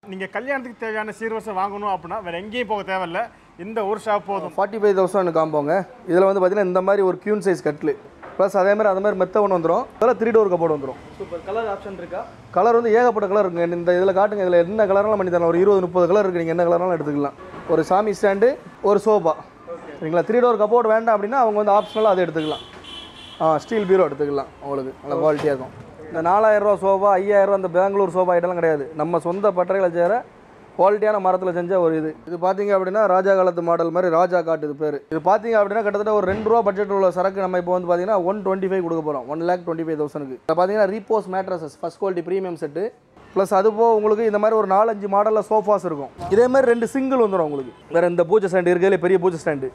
நீங்கள் கல்யாணத்துக்கு தேவையான சீர்வரிசை வாங்கணும் அப்படின்னா வேறு எங்கேயும் போக தேவையில்ல இந்த ஒரு ஷாப் போதும் ஃபார்ட்டி ஃபைவ் தௌசண்ட் காம்போங்க இதில் வந்து பார்த்தீங்கன்னா இந்த மாதிரி ஒரு க்யூன் சைஸ் கட்லு ப்ளஸ் அதே மாதிரி அந்த மாதிரி மெத்த ஒன்று வந்துடும் அதில் த்ரீ டோர் கப்போர்டு வந்துடும் சூப்பர் கலர் ஆப்ஷன் இருக்கா கலர் வந்து ஏகப்பட்ட கலர் இருக்குங்க இந்த இதில் காட்டுங்க இதில் என்ன கலர்லாம் பண்ணி தரலாம் ஒரு இருபது முப்பது கலர் இருக்குது நீங்கள் என்ன கலர்னாலும் எடுத்துக்கலாம் ஒரு சாமி ஸ்டாண்டு ஒரு சோஃபா சரிங்களா த்ரீ டோர் கப்போர்டு வேண்டாம் அப்படின்னா அவங்க வந்து ஆப்ஷனலாக அதை எடுத்துக்கலாம் ஆ ஸ்டீல் பீரோ எடுத்துக்கலாம் உங்களுக்கு நல்ல குவாலிட்டியாக இருக்கும் இந்த நாலாயிரரூவா சோஃபா ஐயாயிரரூவா அந்த பெங்களூர் சோஃபா ஐட்டம்லாம் கிடையாது நம்ம சொந்த பட்டறைகளை செய்கிற குவாலிட்டியான மரத்தில் செஞ்ச ஒரு இது இது பார்த்தீங்க அப்படின்னா ராஜா காலத்து மாடல் மாதிரி ராஜா காட்டு இது பேர் இது பார்த்தீங்க அப்படின்னா கிட்டத்தட்ட ஒரு ரெண்டு ரூபா பட்ஜெட் உள்ள சரக்கு நம்ம இப்போ வந்து பார்த்தீங்கன்னா ஒன் டுவெண்ட்டி ஃபைவ் கொடுக்க போகிறோம் ஒன் லேக் டுவெண்ட்டி ஃபைவ் தௌசண்ட்க்கு இப்போ பார்த்தீங்கன்னா Repose mattresses first quality premium set plus அது போக உங்களுக்கு இந்த மாதிரி ஒரு நாலஞ்சு மாடலில் சோஃபாஸ் இருக்கும் இதே மாதிரி ரெண்டு சிங்கிள் வந்துடும் உங்களுக்கு வேறு இந்த பூஜை ஸ்டாண்டு இருக்கிறதுல பெரிய பூஜை ஸ்டாண்டு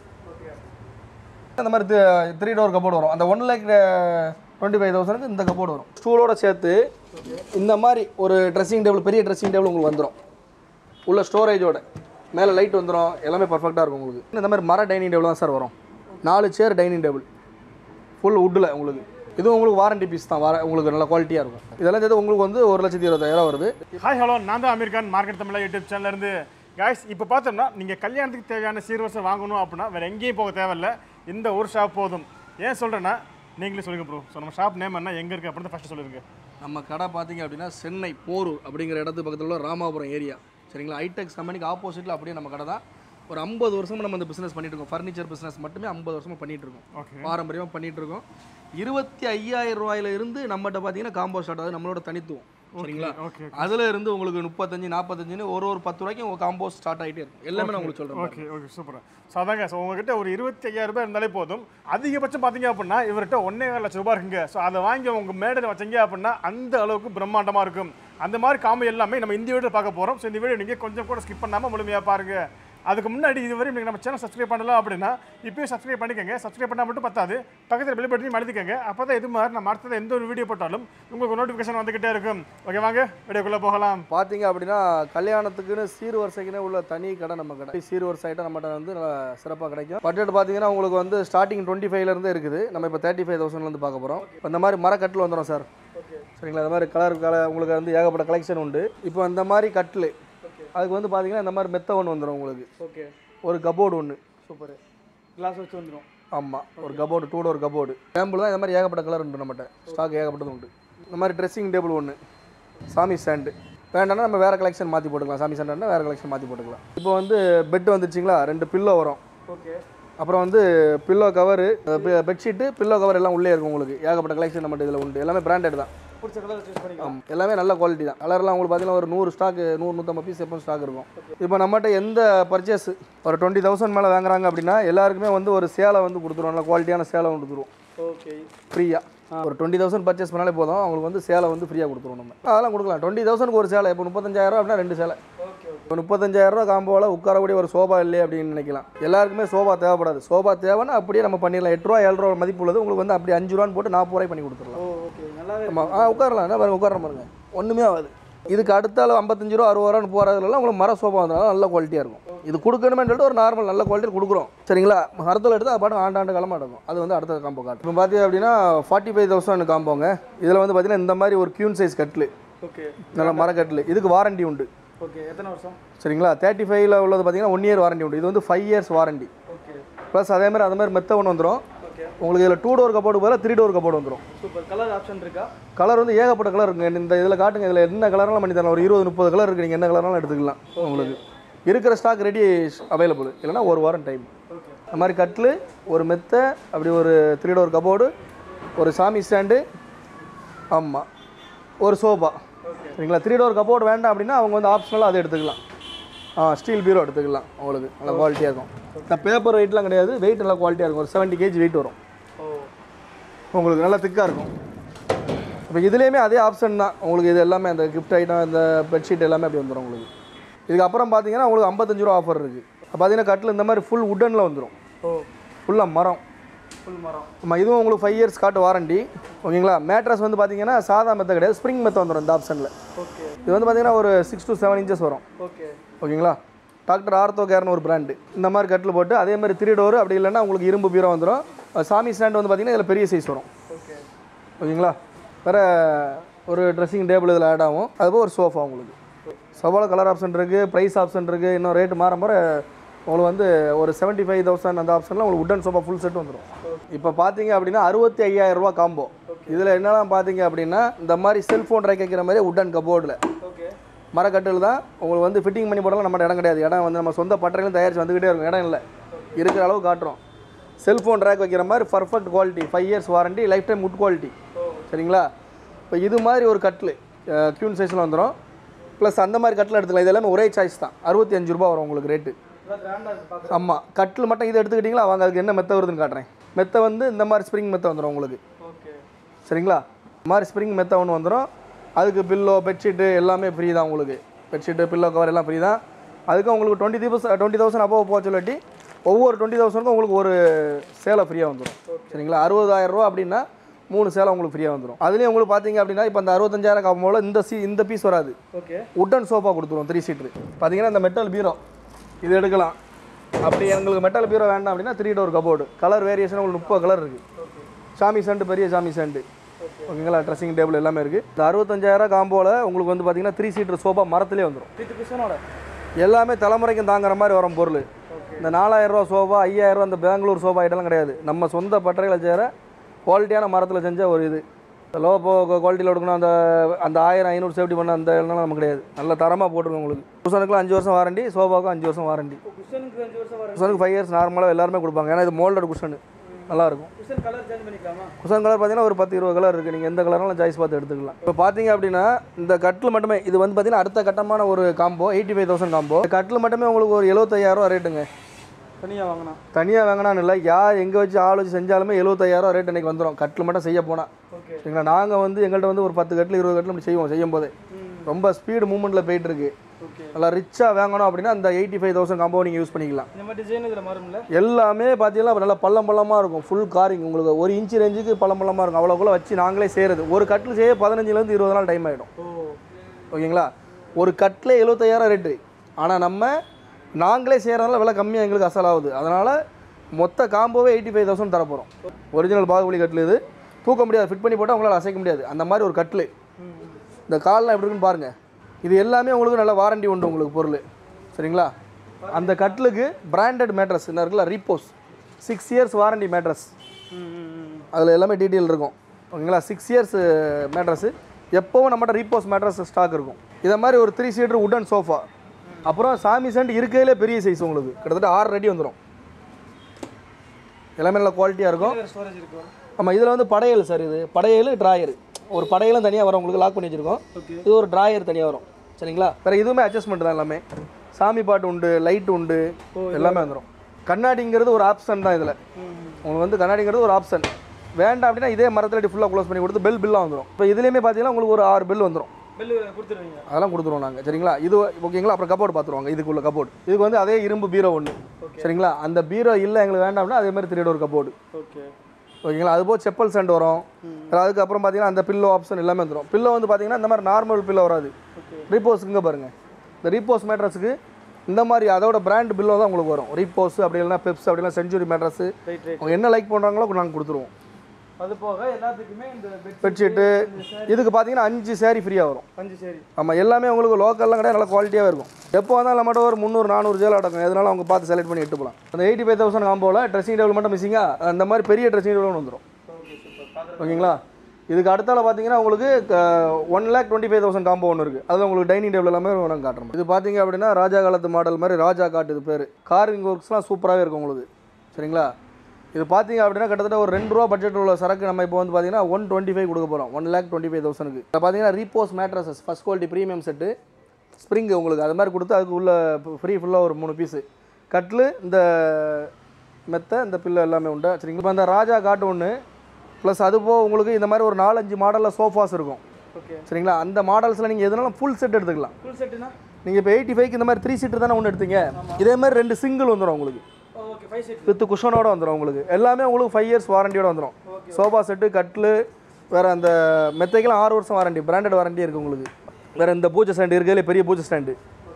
அந்த மாதிரி த்ரீ டோர் கப்போர்டு வரும் அந்த ஒன் லேக் டுவெண்ட்டி ஃபைவ் தௌசண்ட்க்கு இந்த கப்போர்டு வரும் ஸ்டூலோட சேர்த்து இந்த மாதிரி ஒரு ட்ரெஸ்ஸிங் டேபிள் பெரிய ட்ரெஸ்ஸிங் டேபிள் உங்களுக்கு வந்துடும் உள்ள ஸ்டோரேஜோட மேலே லைட் வந்துடும் எல்லாமே பர்ஃபெக்டாக இருக்கும் உங்களுக்கு இந்த மாதிரி மர டைனிங் டேபிள் தான் சார் வரும் நாலு சேர் டைனிங் டேபிள் ஃபுல் வுட்டில் உங்களுக்கு இதுவும் உங்களுக்கு வாரண்டி பீஸ் தான் வார உங்களுக்கு நல்ல குவாலிட்டியாக இருக்கும் இதெல்லாம் சேர்த்து உங்களுக்கு வந்து ஒரு லட்சத்தி இருபதாயிரம் வருது ஹாய் ஹலோ நான் தான் அமீர் கான் மார்க்கெட் தமிழா யூடியூப் சேனல்ல இருந்து காய்ஸ் இப்போ பார்த்தோம்னா நீங்கள் கல்யாணத்துக்கு தேவையான சீர்வரிசை வாங்கணும் அப்படின்னா வேறு எங்கேயும் போக தேவையில்ல இந்த ஒரு ஷாப் போதும் ஏன் சொல்கிறேன்னா நீங்களே சொல்லுங்கள் ப்ரோ ஸோ நம்ம ஷாப் நேம் என்ன எங்கே இருக்குது அப்படின்னு ஃபஸ்ட்டு சொல்லுங்க நம்ம கடை பார்த்தீங்க அப்படின்னா சென்னை போரூர் அப்படிங்கிற இடத்து பக்கத்தில் உள்ள ராமாபுரம் ஏரியா சரிங்களா ஐடெக்ஸ் கம்பெனிக்கு ஆப்போசிட்டில் அப்படியே நம்ம கடை தான் ஒரு ஐம்பது வருஷமா நம்ம இந்த பிஸ்னஸ் பண்ணிட்டு இருக்கோம் ஃபர்னிச்சர் பிஸ்னஸ் மட்டுமே ஐம்பது வருஷமா பண்ணிட்டு இருக்கோம் ஓகே பாரம்பரியமாக பண்ணிட்டு இருக்கோம் இருபத்தி ஐயாயிரம் ரூபாயில இருந்து நம்மகிட்ட பார்த்தீங்கன்னா காம்போ ஸ்டார்ட் ஆகுது நம்மளோட தனித்துவம் சரிங்களா ஓகே அதுல இருந்து உங்களுக்கு முப்பத்தஞ்சு நாற்பத்தஞ்சுன்னு ஒரு ஒரு பத்து ரூபாய்க்கு உங்க காம்போ ஸ்டார்ட் ஆகிட்டே இருக்கும் எல்லாமே நான் உங்களுக்கு சொல்றேன் ஓகே ஓகே சூப்பர் ஸோ அதாங்க ஸோ உங்ககிட்ட ஒரு இருபத்தி ஐயாயிரம் ரூபாய் இருந்தாலே போதும் அதிகபட்சம் பார்த்தீங்க அப்படின்னா இவர்கிட்ட ஒன்றே லட்சம் ரூபாய் இருக்குங்க ஸோ அதை வாங்கி உங்கள் மேடையில் வச்சீங்க அப்படின்னா அந்த அளவுக்கு பிரம்மாண்டமாக இருக்கும் அந்த மாதிரி காம்போ எல்லாமே நம்ம இந்த வீடியோவில் பார்க்க போகிறோம் ஸோ இந்த வீடியோ நீங்கள் கொஞ்சம் கூட ஸ்கிப் பண்ணாமல் முழுமையாக பாருங்கள் அதுக்கு முன்னாடி இதுவரை நீங்கள் நம்ம சேனல் சப்ஸ்கிரைப் பண்ணல அப்படின்னா இப்போயும் சப்ஸ்கிரைப் பண்ணிக்கோங்க சப்ஸ்கிரைப் பண்ணால் மட்டும் பத்தாது பக்கத்தில் பெல் பட்டனையும் அழுத்திக்கங்க அப்போ தான் இது மாதிரி நம்ம அடுத்தது எந்த ஒரு வீடியோ போட்டாலும் உங்களுக்கு நோட்டிஃபிகேஷன் வந்துக்கிட்டே இருக்கும் ஓகே வாங்க வீடியோக்குள்ளே போகலாம் பார்த்தீங்க அப்படின்னா கல்யாணத்துக்குன்னு சீர்வரிசைக்குன்னு உள்ள தனி கடை நம்ம கடை சீர்வரிசை ஐட்டம் நம்மகிட்ட வந்து நல்லா சிறப்பாக கிடைக்கும் பட்ஜெட் பார்த்தீங்கன்னா உங்களுக்கு வந்து ஸ்டார்டிங் டுவெண்ட்டி ஃபைவ்லேருந்து இருக்குது நம்ம இப்போ தேர்ட்டி ஃபைவ் தௌசண்ட்லேருந்து பார்க்க போகிறோம் இந்த மாதிரி மரக்கட்டில் வந்துடும் சார் சரிங்களா இந்த மாதிரி கலர் கலர் உங்களுக்கு வந்து ஏகப்பட்ட கலெக்ஷன் உண்டு இப்போ இந்த மாதிரி கட்டில் அதுக்கு வந்து பார்த்தீங்கன்னா இந்த மாதிரி மெத்த ஒன்று வந்துடும் உங்களுக்கு ஓகே ஒரு கபோர்டு ஒன்று சூப்பர் கிளாஸ் வச்சு வந்துடும் ஆமாம் ஒரு cupboard two door cupboard table தான் இந்த மாதிரி ஏகப்பட்ட கலர் உண்டு நம்மகிட்ட ஸ்டாக் ஏகப்பட்டது உண்டு இந்த மாதிரி ட்ரெஸ்ஸிங் டேபிள் ஒன்று சாமி ஸ்டாண்டு வேண்டாம்னா நம்ம வேறு கலெக்ஷன் மாற்றி போட்டுக்கலாம் சாமி ஸ்டாண்டுனா வேறு கலெக்ஷன் மாற்றி போட்டுக்கலாம் இப்போ வந்து பெட் வந்துருச்சுங்களா ரெண்டு பில்லோ வரும் ஓகே அப்புறம் வந்து pillow cover bedsheet pillow cover எல்லாம் உள்ளே இருக்கும் உங்களுக்கு ஏகப்பட்ட கலெக்ஷன் நம்மகிட்ட இதில் உண்டு எல்லாமே பிராண்டட் தான் பிடிச்ச கலர் சூஸ் பண்ணிக்கலாம் ஆமாம் எல்லாமே நல்ல குவாலிட்டி தான் கலர்லாம் உங்களுக்கு பார்த்தீங்கன்னா ஒரு நூறு ஸ்டாக் நூறு நூற்றம்பது பீஸ் எப்போ ஸ்டாக் இருக்கும் இப்போ நம்மகிட்ட எந்த பர்ச்சேஸ் ஒரு டுவெண்ட்டி தௌசண்ட் மேலே வாங்குறாங்க அப்படின்னா எல்லாருக்குமே வந்து ஒரு சேலை வந்து கொடுத்துருவோம் நல்ல குவாலிட்டியான சேலை கொடுத்துருவோம் ஓகே ஃப்ரீயாக ஒரு டுவெண்ட்டி தௌசண்ட் பர்ச்சேஸ் பண்ணாலே போதும் அவங்களுக்கு வந்து சேலை வந்து ஃப்ரீயாக கொடுத்துருவோம் நம்ம அதெல்லாம் கொடுக்கலாம் டுவெண்ட்டி தௌசண்ட்க்கு ஒரு சேலை இப்போ முப்பத்தஞ்சாயிரம் அப்படின்னா ரெண்டு சேலை ஓகே ஓகே இப்போ முப்பத்தஞ்சாயிரம் ரூபா காம்போவில் உட்காரக்கூடிய ஒரு சோபா இல்லையே அப்படின்னு நினைக்கலாம் எல்லாருக்குமே சோபா தேவைப்படாது சோபா தேவைன்னா அப்படியே நம்ம பண்ணிடலாம் எட்டு ரூபா ஏழு ரூபா மதிப்பு உள்ளது உங்களுக்கு வந்து அப்படி அஞ்சு ரூபான்னு போட்டு நாற்பது ரூபாய் பண்ணி கொடுத்துடலாம் ஓ ஓகே நல்லாவே ஆமாம் ஆ உட்காரலாம் என்ன பாருங்க உட்கார பாருங்க ஒன்றுமே ஆகாது இதுக்கு அடுத்த அளவு ஐம்பத்தஞ்சு ரூபா அறுபது ரூபான்னு போகிறதுலாம் உங்களுக்கு மர சோபா வந்தாலும் நல்ல குவாலிட்டியாக இருக்கும் இது கொடுக்கணுமே சொல்லிட்டு ஒரு நார்மல் நல்ல குவாலிட்டியில் கொடுக்குறோம் சரிங்களா மரத்தில் எடுத்து அது பாட்டு ஆண்டாண்டு காலமாக இருக்கும் அது வந்து அடுத்த காம்போ காட்டும் இப்போ பார்த்தீங்க அப்படின்னா ஃபார்ட்டி ஃபைவ் தௌசண்ட் காம்போங்க இதில் வந்து பார்த்தீங்கன்னா இந்த மாதிரி ஒரு க்யூன் சைஸ் கட்டில் ஓகே நல்ல மரக்கட்டில் இதுக்கு வாரண்டி உண்டு ஓகே எத்தனை வருஷம் சரிங்களா தேர்ட்டி ஃபைவ்ல உள்ளது பார்த்தீங்கன்னா ஒன் இயர் வாரண்டி உண்டு இது வந்து five years warranty okay plus அதே மாதிரி அது மாதிரி மெத்த ஒன்று வந்துடும் ஓகே உங்களுக்கு இதில் டூ டோர் கப்போர்டு பதிலாக த்ரீ டோர் கப்போர்டு வந்துடும் சூப்பர் கலர் ஆப்ஷன் இருக்கா கலர் வந்து ஏகப்பட்ட கலர் இருக்குங்க இந்த இதில் காட்டுங்க இதில் என்ன கலர்லாம் பண்ணி தரலாம் ஒரு இருபது முப்பது கலர் இருக்குது நீங்கள் என்ன கலர்னாலும் எடுத்துக்கலாம் உங்களுக்கு இருக்கிற ஸ்டாக் ரெடி அவைலபிள் இல்லைன்னா ஒரு வாரம் டைம் ஓகே இந்த மாதிரி கட்டில் ஒரு மெத்தை அப்படி ஒரு த்ரீ டோர் கபோர்டு ஒரு சாமி ஸ்டாண்டு ஆமாம் ஒரு சோஃபா சரிங்களா த்ரீ டோர் கபோர்டு வேண்டாம் அப்படின்னா அவங்க வந்து ஆப்ஷனலாக அதை எடுத்துக்கலாம் ஆ ஸ்டீல் பீரோ எடுத்துக்கலாம் உங்களுக்கு நல்ல குவாலிட்டியாக இருக்கும் இந்த பேப்பர் வெயிட்லாம் கிடையாது வெயிட் நல்லா குவாலிட்டியாக இருக்கும் ஒரு செவன்ட்டி கேஜி வெயிட் வரும் ஓ உங்களுக்கு நல்லா திக்காக இருக்கும் இப்போ இதுலேயுமே அதே ஆப்ஷன் தான் உங்களுக்கு இது எல்லாமே அந்த கிஃப்ட் ஐட்டம் இந்த பெட்ஷீட் எல்லாமே அப்படி வந்துடும் உங்களுக்கு இதுக்கு அப்புறம் பார்த்தீங்கன்னா உங்களுக்கு ஐம்பத்தஞ்சு ரூபா ஆஃபர் இருக்குது பார்த்தீங்கன்னா கட்டில் இந்த மாதிரி ஃபுல் உட்டனில் வந்துடும் ஓ ஃபுல்லாக மரம் ஃபுல் மரம் ஆமாம் இதுவும் உங்களுக்கு ஃபைவ் இயர்ஸ் காட்டு வாரண்டி ஓகேங்களா மேட்ரஸ் வந்து பார்த்தீங்கன்னா சாதா மெத்த கிடையாது ஸ்ப்ரிங் மெத்த வந்துடும் இந்த ஆப்ஷனில் ஓகே இது வந்து பார்த்தீங்கன்னா ஒரு சிக்ஸ் to செவன் இன்ச்சஸ் வரும் ஓகே ஓகேங்களா டாக்டர் ஆர்த்தோ கேர்னு ஒரு பிராண்டு இந்த மாதிரி கட்டில் போட்டு அதே மாதிரி த்ரீ டோர் அப்படி இல்லைன்னா உங்களுக்கு இரும்பு பீரோ வந்துடும் சாமி ஸ்டாண்ட் வந்து பார்த்தீங்கன்னா இதில் பெரிய சைஸ் வரும் ஓகே ஓகேங்களா வேறு ஒரு ட்ரெஸ்ஸிங் டேபிள் இதில் ஆட் ஆகும் அதுபோல் ஒரு சோஃபா உங்களுக்கு சோபாவில் கலர் ஆப்ஷன் இருக்குது ப்ரைஸ் ஆப்ஷன் இருக்குது இன்னும் ரேட்டு மாற மாற உங்களுக்கு வந்து ஒரு செவன்ட்டி ஃபைவ் தௌசண்ட் அந்த ஆப்ஷனில் உங்களுக்கு உட்டன் சோஃபா ஃபுல் செட் வந்துடும் இப்போ பார்த்தீங்க அப்படின்னா அறுபத்தி ஐயாயிரம் ரூபா காம்போ இதில் என்னெல்லாம் பார்த்தீங்க அப்படின்னா இந்த மாதிரி செல்ஃபோன் ரேக் வைக்கிற மாதிரி உட்டன் கபோர்டில் ஓகே மரக்கட்டில் தான் உங்களுக்கு வந்து ஃபிட்டிங் பண்ணி போடலாம் நம்ம இடம் கிடையாது இடம் வந்து நம்ம சொந்த பட்டறையிலும் தயாரித்து வந்துக்கிட்டே இருக்கும் இடம் இல்லை இருக்கிற அளவு காட்டுறோம் செல்ஃபோன் ரேக் வைக்கிற மாதிரி perfect quality five years warranty lifetime good quality சரிங்களா இப்போ இது மாதிரி ஒரு கட்டில் க்யூன் சைஸில் வந்துடும் ப்ளஸ் அந்த மாதிரி கட்டில் எடுத்துக்கலாம் இது எல்லாமே ஒரே சாய்ஸ் தான் அறுபத்தி அஞ்சு ரூபா வரும் உங்களுக்கு ரேட்டு கிராண்டாக இருக்கு பார்க்க ஆமாம் கட்டில் மட்டும் இது எடுத்துக்கிட்டிங்களா அவங்க அதுக்கு என்ன மெத்த வருதுன்னு காட்டுறேன் மெத்த வந்து இந்த மாதிரி ஸ்ப்ரிங் மெத்த வந்துடும் உங்களுக்கு ஓகே சரிங்களா இந்த மாதிரி ஸ்ப்ரிங் மெத்த ஒன்று வந்துடும் அதுக்கு பில்லோ பெட்ஷீட்டு எல்லாமே ஃப்ரீ தான் உங்களுக்கு பெட்ஷீட்டு பில்லோ கவர் எல்லாம் ஃப்ரீ தான் அதுக்கு உங்களுக்கு டுவெண்ட்டி தௌசண்ட் டுவெண்ட்டி தௌசண்ட் அப்போ போக சொல்லாட்டி ஒவ்வொரு டுவெண்ட்டி தௌசண்ட்க்கும் உங்களுக்கு ஒரு சேலை ஃப்ரீயாக வந்துடும் சரிங்களா அறுபதாயிரம் ரூபா அப்படின்னா மூணு சேலை உங்களுக்கு ஃப்ரீயாக வந்துடும் அதுலேயும் உங்களுக்கு பார்த்தீங்க அப்படின்னா இப்போ அந்த அறுபத்தஞ்சாயிரம் காம்போல இந்த சி இந்த பீஸ் வராது ஓகே உட்டன் சோஃபா கொடுத்துருவோம் த்ரீ சீட்ரு பார்த்தீங்கன்னா இந்த மெட்டல் பீரோ இது எடுக்கலாம் அப்படி எங்களுக்கு மெட்டல் பீரோ வேண்டாம் அப்படின்னா three door cupboard colour variation உங்களுக்கு முப்பது கலர் இருக்குது சாமி செண்டு பெரிய சாமி செண்டு ஓகேங்களா ட்ரெஸ்ஸிங் டேபிள் எல்லாமே இருக்குது இந்த அறுபத்தஞ்சாயிரம் காம்போவில் உங்களுக்கு வந்து பார்த்தீங்கன்னா த்ரீ சீட்டர் சோஃபா மரத்துலேயே வந்துடும் வித் குஷனோட எல்லாமே தலைமுறைக்கும் தாங்குற மாதிரி வரும் பொருள் இந்த நாலாயிரம் ரூபா சோஃபா ஐயாயிரம் ரூபா இந்த பெங்களூர் சோஃபா ஐட்டம்லாம் கிடையாது நம்ம சொந்த பட்டறைகளை செய்கிற குவாலிட்டியான மரத்தில் செஞ்ச ஒரு இது லோ குவாலிட்டியில் எடுக்கணும் அந்த அந்த ஆயிரம் ஐநூறு சேஃப்டி பண்ண அந்த எல்லாம் நமக்கு கிடையாது நல்ல தரமாக போட்டுருக்கோம் உங்களுக்கு குஷனுக்குலாம் அஞ்சு வருஷம் வாரண்டி சோஃபாவுக்கும் அஞ்சு வருஷம் வாரண்டி குஷனுக்கு அஞ்சு வருஷம் வர குஷனுக்கு ஃபைவ் இயர்ஸ் நார்மலாக எல்லாருமே கொடுப்பாங்க ஏன்னா இது மோல்டட் குஷன் நல்லாயிருக்கும் குஷன் கலர் சேஞ்ச் பண்ணிக்கலாமா குஷன் கலர் பார்த்தீங்கன்னா ஒரு பத்து இருபது கலர் இருக்குது நீங்கள் எந்த கலர்னாலும் சாய்ஸ் பார்த்து எடுத்துக்கலாம் இப்போ பார்த்தீங்க அப்படின்னா இந்த கட்டில் மட்டுமே இது வந்து பார்த்தீங்கன்னா அடுத்த கட்டமான ஒரு combo eighty five thousand combo கட்டில் மட்டுமே உங்களுக்கு ஒரு எழுபத்தையாயிரம் ரேட்டுங்க தனியாக வாங்கினா தனியாக வாங்கினான்னு இல்லை யார் எங்கே வச்சு ஆள் வச்சு செஞ்சாலுமே எழுபத்தாயிரம் ரேட் இன்றைக்கி வந்துடும் கட்டில் மட்டும் செய்ய போனால் ஓகே சரிங்களா நாங்கள் வந்து எங்கள்கிட்ட வந்து ஒரு பத்து கட்டில் இருபது கட்டில் இப்படி செய்வோம் செய்யும் போதே ரொம்ப ஸ்பீடு மூவ்மெண்ட்டில் போயிட்டுருக்கு ஓகே நல்லா ரிச்சாக வாங்கணும் அப்படின்னா அந்த எயிட்டி ஃபைவ் தௌசண்ட் காம்போ நீங்கள் யூஸ் பண்ணிக்கலாம் இந்த மாதிரி டிசைன் இதில் மாறும்ல எல்லாமே பார்த்தீங்கன்னா நல்லா பள்ளம் பள்ளமாக இருக்கும் ஃபுல் காரிங் உங்களுக்கு ஒரு இன்ச்சு ரேஞ்சுக்கு பள்ளம் பள்ளமாக இருக்கும் அவ்வளோக்குள்ள வச்சு நாங்களே செய்கிறது ஒரு கட்டில் செய்ய பதினஞ்சுலேருந்து இருபது நாள் டைம் ஆகிடும் ஓ ஓகேங்களா ஒரு கட்டில் எழுபத்தையாயிரம் ரேட்டு ஆனால் நம்ம நாங்களே செய்கிறதுனால விலை கம்மியாக எங்களுக்கு அசலாகுது அதனால் மொத்த காம்போவே எயிட்டி ஃபைவ் தௌசண்ட் தரப்போகிறோம் ஒரிஜினல் பாகுபலி கட்டில் இது தூக்க முடியாது ஃபிட் பண்ணி போட்டால் உங்களால் அசைக்க முடியாது அந்த மாதிரி ஒரு கட்டில் இந்த கால்லாம் எப்படி இருக்குன்னு பாருங்கள் இது எல்லாமே உங்களுக்கு நல்ல வாரண்டி உண்டு உங்களுக்கு பொருள் சரிங்களா அந்த கட்டிலுக்கு பிராண்டட் மேட்ரஸ் என்ன இருக்குல்ல Repose six years warranty mattress அதில் எல்லாமே டீட்டெயில் இருக்கும் ஓகேங்களா சிக்ஸ் இயர்ஸ் மேட்ரஸு எப்போவும் நம்மகிட்ட ரீபோஸ் மேட்ரஸ் ஸ்டாக் இருக்கும் இதை மாதிரி ஒரு த்ரீ சீட்டர் உட்டன் சோஃபா அப்புறம் சாமி சென்ட் இருக்கையிலே பெரிய சைஸ் உங்களுக்கு கிட்டத்தட்ட ஆறு அடி வந்துடும் எல்லாமே நல்ல குவாலிட்டியாக இருக்கும் ஸ்டோரேஜ் இருக்கும் ஆமாம் இதில் வந்து படையல் சார் இது படையல் ட்ராயர் ஒரு படையலும் தனியாக வரும் உங்களுக்கு லாக் பண்ணி வச்சுருக்கோம் ஓகே இது ஒரு ட்ராயர் தனியாக வரும் சரிங்களா வேறு இதுவுமே அட்ஜஸ்ட்மெண்ட் தான் எல்லாமே சாமி பாட்டு உண்டு லைட் உண்டு எல்லாமே வந்துடும் கண்ணாடிங்கிறது ஒரு ஆப்ஷன் தான் இதில் உங்களுக்கு வந்து கண்ணாடிங்கிறது ஒரு ஆப்ஷன் வேண்டாம் அப்படின்னா இதே மரத்தில் ஃபுல்லாக க்ளோஸ் பண்ணி கொடுத்து பெல் பில்லாக வந்துடும் இப்போ இதுலேயுமே பார்த்தீங்கன்னா உங்களுக்கு ஒரு ஆறு பெல் வந்துடும் பில்லு கொடுத்துருவீங்க அதெல்லாம் கொடுத்துருவோம் நாங்கள் சரிங்களா இது ஓகேங்களா அப்புறம் கபோர்டு பார்த்துருவாங்க இதுக்குள்ள கபோர்டு இதுக்கு வந்து அதே இரும்பு பீரோ ஒன்று சரிங்களா அந்த பீரோ இல்லை எங்களுக்கு வேண்டாம் அப்படின்னா அதே மாதிரி த்ரீ டோர் கபோர்டு ஓகே ஓகேங்களா அது போக செப்பல் ஸ்டாண்ட் வரும் அதுக்கப்புறம் பார்த்தீங்கன்னா அந்த பில்லோ ஆப்ஷன் எல்லாமே வந்துடும் பில்லோ வந்து பார்த்தீங்கன்னா இந்த மாதிரி நார்மல் பில்லோ வராது ஓகே ரீபோஸுங்க பாருங்கள் இந்த ரீபோஸ் மேட்ரஸுக்கு இந்த மாதிரி அதோட பிராண்ட் பில்லோ தான் உங்களுக்கு வரும் ரீபோஸ் அப்படி இல்லைனா பெப்ஸ் அப்படி இல்லைனா செஞ்சுரி மேட்ரஸ் ரைட் ரைட் அவங்க என்ன லைக் பண்ணுறாங்களோ நாங்கள் கொடுத்துருவோம் அது போக எல்லாத்துக்குமே இந்த பெட் பெட்ஷீட்டு இதுக்கு பார்த்தீங்கன்னா அஞ்சு சேரீ ஃப்ரீயாக வரும் அஞ்சு சரி ஆமாம் எல்லாமே உங்களுக்கு லோக்கல்லாம் கிடையாது நல்லா குவாலிட்டியாகவே இருக்கும் எப்போ வந்தாலும் நம்மகிட்ட ஒரு முந்நூறு நானூறு ஜேல் அடக்கும் எதனால அவங்க பார்த்து செலக்ட் பண்ணி எடுத்து போகலாம் அந்த எயிட்டி ஃபைவ் தௌசண்ட் காம்போவில் ட்ரெஸ்ஸிங் டேபிள் மட்டும் மிஸ்ஸிங்காக அந்த மாதிரி பெரிய ட்ரெஸ்ஸிங் டேபிள் வந்துடும் ஓகே சூப்பர் பார்க்குறேன் ஓகேங்களா இதுக்கு அடுத்தால பார்த்தீங்கன்னா உங்களுக்கு one lakh twenty five thousand combo ஒன்று இருக்குது அதில் உங்களுக்கு டைனிங் டேபிள் எல்லாமே நாங்கள் காட்டுறோம் இது பார்த்தீங்க அப்படின்னா ராஜா காலத்து மாடல் மாதிரி ராஜா காட்டு இது பேர் காரிங் ஒர்க்ஸ்லாம் சூப்பராகவே இருக்கும் உங்களுக்கு சரிங்களா இது பார்த்தீங்க அப்படின்னா கிட்டத்தட்ட ஒரு ரெண்டு ரூபா பட்ஜெட் உள்ள சரக்கு நம்ம இப்போ வந்து பார்த்தீங்கன்னா ஒன் டுவெண்ட்டி ஃபைவ் கொடுக்க போகிறோம் ஒன் லேக் டுவெண்ட்டி ஃபைவ் தௌசண்ட்க்கு இப்போ பார்த்தீங்கன்னா Repose mattresses first quality premium set spring உங்களுக்கு அது மாதிரி கொடுத்து அதுக்கு உள்ள ஃப்ரீ ஃபுல்லாக ஒரு மூணு பீஸு கட்லு இந்த மெத்தை இந்த பில்லு எல்லாமே உண்டு சரிங்களா இப்போ அந்த ராஜா காட்டு ஒன்று ப்ளஸ் அது போக உங்களுக்கு இந்த மாதிரி ஒரு நாலஞ்சு மாடலில் சோஃபாஸ் இருக்கும் ஓகே சரிங்களா அந்த மாடல்ஸில் நீங்கள் எதுனாலும் ஃபுல் செட் எடுத்துக்கலாம் ஃபுல் செட்டுனா நீங்கள் இப்போ எயிட்டி ஃபைவ்க்கு இந்த மாதிரி த்ரீ சீட்டர் தானே ஒன்று எடுத்தீங்க இதே மாதிரி ரெண்டு சிங்கிள் வந்துடும் உங்களுக்கு ஓகே ஃபைவ் செட் வித் குஷனோட வந்துடும் உங்களுக்கு எல்லாமே உங்களுக்கு ஃபைவ் இயர்ஸ் வாரண்டியோட வந்துடும் சோஃபா செட்டு கட்லு வேறு அந்த மெத்தைக்கெல்லாம் ஆறு வருஷம் வாரண்டி பிராண்டட் வாரண்டி இருக்குது உங்களுக்கு வேறு இந்த பூஜை ஸ்டாண்டு இருக்கிறதுல பெரிய பூஜை ஸ்டாண்டு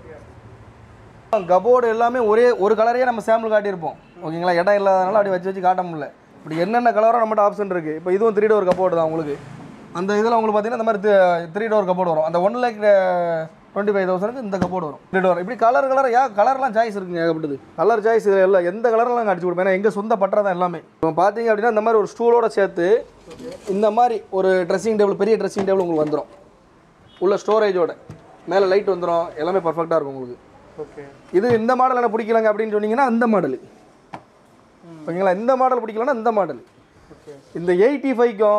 கபோர்டு எல்லாமே ஒரே ஒரு கலரையே நம்ம சாம்பிள் காட்டியிருப்போம் ஓகேங்களா இடம் இல்லாதனால அப்படி வச்சு வச்சு காட்ட முடியல இப்படி என்னென்ன கலரோ நம்மகிட்ட ஆப்ஷன் இருக்குது இப்போ இதுவும் த்ரீ டோர் கபோர்டு தான் உங்களுக்கு அந்த இதில் உங்களுக்கு பார்த்தீங்கன்னா இந்த மாதிரி த்ரீ டோர் கபோர்டு வரும் அந்த ஒன் லேக் டுவெண்ட்டி ஃபைவ் தௌசண்ட்க்கு இந்த கப்போர்டு வரும் த்ரீ டோர் இப்படி கலர் கலர் ஏன் கலர்லாம் சாய்ஸ் இருக்குங்க ஏகப்பட்டது கலர் சாய்ஸ் இதில் எல்லாம் எந்த கலர்லாம் நாங்கள் அடிச்சு கொடுப்போம் ஏன்னா எங்கள் சொந்த பட்டா தான் எல்லாமே இப்போ பார்த்தீங்க அப்படின்னா இந்த மாதிரி ஒரு ஸ்டூலோட சேர்த்து இந்த மாதிரி ஒரு ட்ரெஸ்ஸிங் டேபிள் பெரிய ட்ரெஸ்ஸிங் டேபிள் உங்களுக்கு வந்துடும் உள்ள ஸ்டோரேஜோட மேலே லைட் வந்துடும் எல்லாமே பர்ஃபெக்டாக இருக்கும் உங்களுக்கு ஓகே இது இந்த மாடல் எனக்கு பிடிக்கலங்க அப்படின்னு சொன்னீங்கன்னா அந்த மாடல் ஓகேங்களா இந்த மாடல் பிடிக்கலன்னா இந்த மாடல் இந்த எயிட்டி ஃபைவ்க்கும்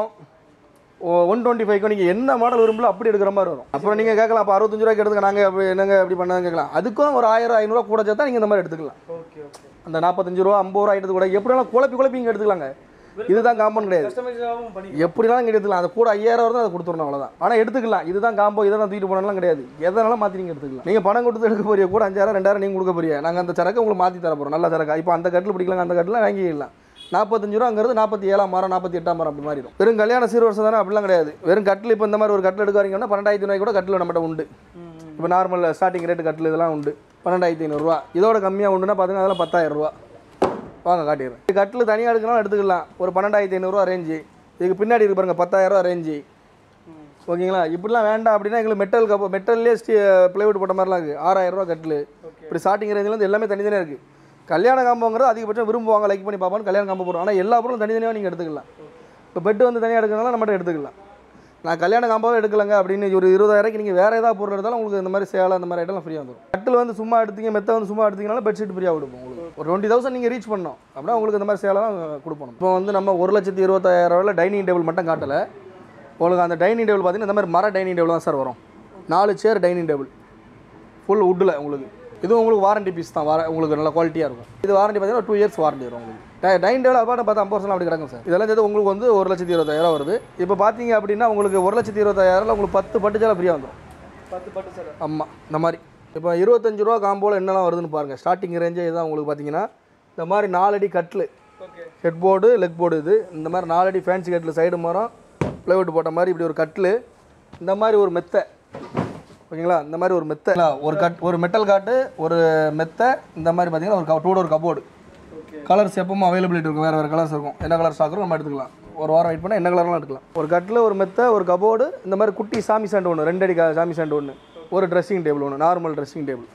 ஒன் டுவெண்ட்டி ஃபைவ்க்கும் நீங்கள் என்ன மாடல் விரும்பல அப்படி எடுக்கிற மாதிரி வரும் அப்புறம் நீங்கள் கேட்கலாம் அப்போ அறுபத்தஞ்சு ரூபாய்க்கு எடுத்துக்க நாங்கள் அப்படி என்னங்க அப்படி பண்ணாங்க கேட்கலாம் அதுக்கும் ஒரு ஆயிரம் ஐநூறுரூவா கூட சேர்த்தா நீங்கள் இந்த மாதிரி எடுத்துக்கலாம் ஓகே ஓகே அந்த நாற்பத்தஞ்சு ரூபா ஐம்பது ரூபா எடுத்து கூட எப்படினாலும் குழப்பி குழப்பி இங்கே எடுத்துக்கலாங்க இதுதான் காம்பவுண்ட் கிடையாது கஸ்டமைஸாகவும் பண்ணி எப்படினாலும் இங்கே எடுத்துக்கலாம் அது கூட ஐயாயிரம் வருது அதை கொடுத்துடணும் அவ்வளோதான் ஆனால் எடுத்துக்கலாம் இதுதான் காம்போ இதை தான் தூக்கிட்டு போனாலும் கிடையாது எதனாலும் மாற்றி நீங்கள் எடுத்துக்கலாம் நீங்கள் பணம் கொடுத்து எடுக்க போறிய கூட அஞ்சாயிரம் ரெண்டாயிரம் நீங்கள் கொடுக்க போறிய நாங்கள் அந்த சரக்கு உங்களுக்கு மாற்றி தர போகிறோம் நல்ல சரக்கு இப்போ அந்த கட்டில் பிடிக்கலாங்க அந்த கட்டில் வாங்கிக்கலாம் நாற்பத்தஞ்சு ரூபாங்கிறது நாற்பத்தி ஏழாம் மரம் நாற்பத்தி எட்டாம் மரம் அப்படி மாறிடும் வெறும் கல்யாண சீர்வரிசை தானே அப்படிலாம் கிடையாது வெறும் கட்டில் இப்போ இந்த மாதிரி ஒரு கட்டில் எடுக்க வரீங்கன்னா பன்னெண்டாயிரத்தி ரூபாய் கூட கட்டில் நம்மகிட்ட உண்டு இப்போ நார்மல் ஸ்டார்டிங் ரேட்டு கட்டில் இதெல்லாம் உண்டு பன்னெண்டாயிரத்தி ஐநூறுரூவா இதோட கம்மியாக உண்டுன்னா பார்த்தீங்கன்னா அதெல்லாம் பத்தாயிரம் ரூபா வாங்க காட்டிடுறேன் இது கட்டில் தனியாக எடுக்கணும் எடுத்துக்கலாம் ஒரு பன்னெண்டாயிரத்தி ஐநூறுரூவா ரேஞ்சு இதுக்கு பின்னாடி இருக்கு பாருங்க பத்தாயிரரூவா ரேஞ்சு ஓகேங்களா இப்படிலாம் வேண்டாம் அப்படின்னா எங்களுக்கு மெட்டல் கப்போ மெட்டல்லே ஸ்டீ ப்ளைவுட் போட்ட மாதிரிலாம் இருக்குது ஆறாயிரரூவா கட்டில் இப்படி ஸ்டார்டிங் ரேஞ்சிலேருந்து எல்லாமே தனித்தனியாக இருக்குது கல்யாண காம்போங்கிறது அதிகபட்சம் விரும்புவாங்க லைக் பண்ணி பார்ப்பாங்க கல்யாண காம்போ போடுவோம் ஆனால் எல்லா பொருளும் தனித்தனியாக நீங்கள் எடுத்துக்கலாம் இப்போ பெட்டு வந்து தனியாக எடுக்கணும்னா நம்மகிட்ட எடுத்துக்கலாம் நான் கல்யாண காம்போவே எடுக்கலங்க அப்படின்னு ஒரு இருபதாயிரக்கு நீங்கள் வேறு ஏதாவது பொருள் எடுத்தாலும் உங்களுக்கு இந்த மாதிரி சேலை அந்த மாதிரி ஐட்டம்லாம் ஃப்ரீயாக வந்துடும் கட்டில் வந்து சும்மா எடுத்தீங்க மெத்த வந்து சும்மா எடுத்தீங்கனாலும் பெட்ஷீட் ஃப்ரீயாக கொடுப்போம் உங்களுக்கு ஒரு டுவெண்ட்டி தௌசண்ட் நீங்கள் ரீச் பண்ணோம் அப்படின்னா உங்களுக்கு இந்த மாதிரி சேலைலாம் கொடுப்போம் இப்போ வந்து நம்ம ஒரு லட்சத்தி இருபத்தாயிரம் ரூபாயில் டைனிங் டேபிள் மட்டும் காட்டலை உங்களுக்கு அந்த டைனிங் டேபிள் பார்த்தீங்கன்னா இந்த மாதிரி மர டைனிங் டேபிள் தான் சார் வரும் நாலு சேர் டைனிங் டேபிள் ஃபுல் வுட்டில் உங்களுக்கு இதுவும் உங்களுக்கு வாரண்டி பீஸ் தான் வார உங்களுக்கு நல்ல குவாலிட்டியாக இருக்கும் இது வாரண்டி பார்த்தீங்கன்னா டூ இயர்ஸ் வாரண்டி வரும் உங்களுக்கு டை- டைனிங் டேபிள் அப்பாட்ட பார்த்தா ஐம்பது பர்சன்ட் அப்படி கிடக்கும் சார் இதெல்லாம் சேர்த்து உங்களுக்கு வந்து ஒரு லட்சத்தி இருபத்தாயிரம் வருது இப்போ பார்த்தீங்க அப்படின்னா உங்களுக்கு ஒரு லட்சத்தி இருபத்தாயிரம்ல உங்களுக்கு பத்து பட்டு சேலை ஃப்ரீயாக வந்துடும் பத்து பட்டு சார் ஆமாம் இந்த மாதிரி இப்போ இருபத்தஞ்சு ரூபா காம்போவில் என்னெல்லாம் வருதுன்னு பாருங்கள் ஸ்டார்டிங் ரேஞ்சே இதுதான் உங்களுக்கு பார்த்தீங்கன்னா இந்த மாதிரி நாலடி கட்டில் okay headboard leg board இது இந்த மாதிரி நாலடி ஃபேன்சி கட்டில் சைடு மரம் ப்ளைவுட் போட்ட மாதிரி இப்படி ஒரு கட்டில் இந்த மாதிரி ஒரு மெத்தை ஓகேங்களா இந்த மாதிரி ஒரு மெத்தை ஒரு கட் ஒரு மெட்டல் காட்டு ஒரு மெத்தை இந்த மாதிரி பார்த்தீங்கன்னா ஒரு two door cupboard okay colours எப்பவும் அவைலபிலிட்டி இருக்கும் வேறு வேறு கலர்ஸ் இருக்கும் என்ன கலர் ஸ்டாக் நம்ம எடுத்துக்கலாம் ஒரு வாரம் வெயிட் பண்ணால் என்ன கலர்லாம் எடுக்கலாம் ஒரு கட்டில் ஒரு மெத்தை ஒரு கபோர்டு இந்த மாதிரி குட்டி சாமி சாண்டு ஒன்று ரெண்டு அடி கா- சாமி சாண்டு ஒன்று ஒரு ட்ரெஸ்ஸிங் டேபிள் ஒன்று நார்மல் ட்ரெஸ்ஸிங் டேபிள்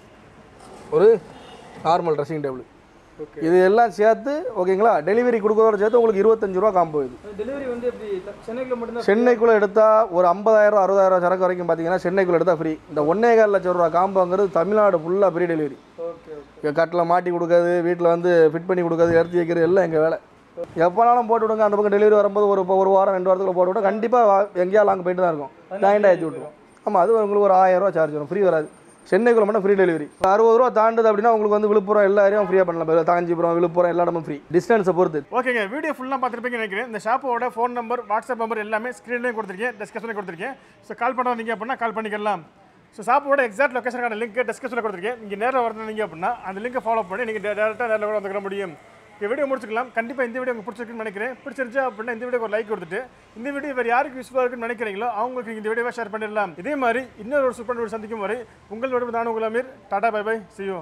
ஒரு நார்மல் ட்ரெஸ்ஸிங் டேபிள் இது எல்லாம் சேர்த்து ஓகேங்களா டெலிவரி கொடுக்கறதோட சேர்த்து உங்களுக்கு இருபத்தஞ்சு ரூபா காம்போ இது டெலிவரி வந்து எப்படி த- சென்னைக்குள்ள மட்டும்தான் சென்னைக்குள்ளே எடுத்தால் ஒரு ஐம்பதாயிரம் அறுபதாயிரம் சரக்கு வரைக்கும் பார்த்தீங்கன்னா சென்னைக்குள்ளே எடுத்தால் ஃப்ரீ இந்த ஒன்னே கால் லட்சம் ரூபா காம்போங்கிறது தமிழ்நாடு ஃபுல்லாக ஃப்ரீ டெலிவரி ஓகே ஓகே இங்கே கட்டில் மாட்டி கொடுக்குறது வீட்டில் வந்து ஃபிட் பண்ணி கொடுக்குறது எடுத்து வைக்கிறது எல்லாம் எங்கள் வேலை எப்போனாலும் போட்டு விடுங்க அந்த பக்கம் டெலிவரி வரும்போது ஒரு ஒரு வாரம் ரெண்டு வாரத்துக்குள்ள போட்டு விட்டா கண்டிப்பாக எங்கேயா லாங் போயிட்டு தான் இருக்கும் ஜாயிண்ட் ஏற்றி விட்டுருவோம் ஆமாம் அது உங்களுக்கு ஒரு ஆயிரம் ரூபா சார்ஜ் வரும் ஃப்ரீ வராது சென்னைக்குள்ள மட்டும் ஃப்ரீ டெலிவரி அறுபது ரூபா தாண்டுது அப்படின்னா உங்களுக்கு வந்து விழுப்புரம் எல்லா ஏரியாவும் ஃப்ரீயாக பண்ணலாம் காஞ்சிபுரம் விழுப்புரம் எல்லா இடமும் ஃப்ரீ டிஸ்டன்ஸை பொறுத்து ஓகேங்க வீடியோ ஃபுல்லாக பார்த்துருப்பீங்கன்னு நினைக்கிறேன் இந்த ஷாப்போட ஃபோன் நம்பர் வாட்ஸ்அப் நம்பர் எல்லாமே ஸ்க்ரீன்லேயும் கொடுத்துருக்கேன் டிஸ்கஷனில் கொடுத்துருக்கேன் ஸோ கால் பண்ண வந்தீங்க அப்படின்னா கால் பண்ணிக்கலாம் ஸோ ஷாப்போட எக்ஸாக்ட் லொக்கேஷனுக்கான லிங்க் டிஸ்கஷனில் கொடுத்துருக்கேன் நீங்கள் நேரில் வரணுங்க அப்படின்னா அந்த லிங்கை ஃபாலோ பண்ணி நீங்கள் டேரெக்டாக நேரில் கூட வந்துக்கிற முடியும் இந்த வீடியோ முடிச்சுக்கலாம் கண்டிப்பாக இந்த வீடியோ உங்களுக்கு பிடிச்சிருக்குன்னு நினைக்கிறேன் பிடிச்சிருந்துச்சு அப்படின்னா இந்த வீடியோக்கு ஒரு லைக் கொடுத்துட்டு இந்த வீடியோ வேறு யாருக்கு யூஸ்ஃபுல்லாக இருக்குன்னு நினைக்கிறீங்களோ அவங்களுக்கு இந்த வீடியோவை ஷேர் பண்ணிடலாம் இதே மாதிரி இன்னொரு ஒரு சூப்பர் வீடியோ சந்திக்கும் வரை உங்களோட நான் உங்கள் Ameer tata bye bye see you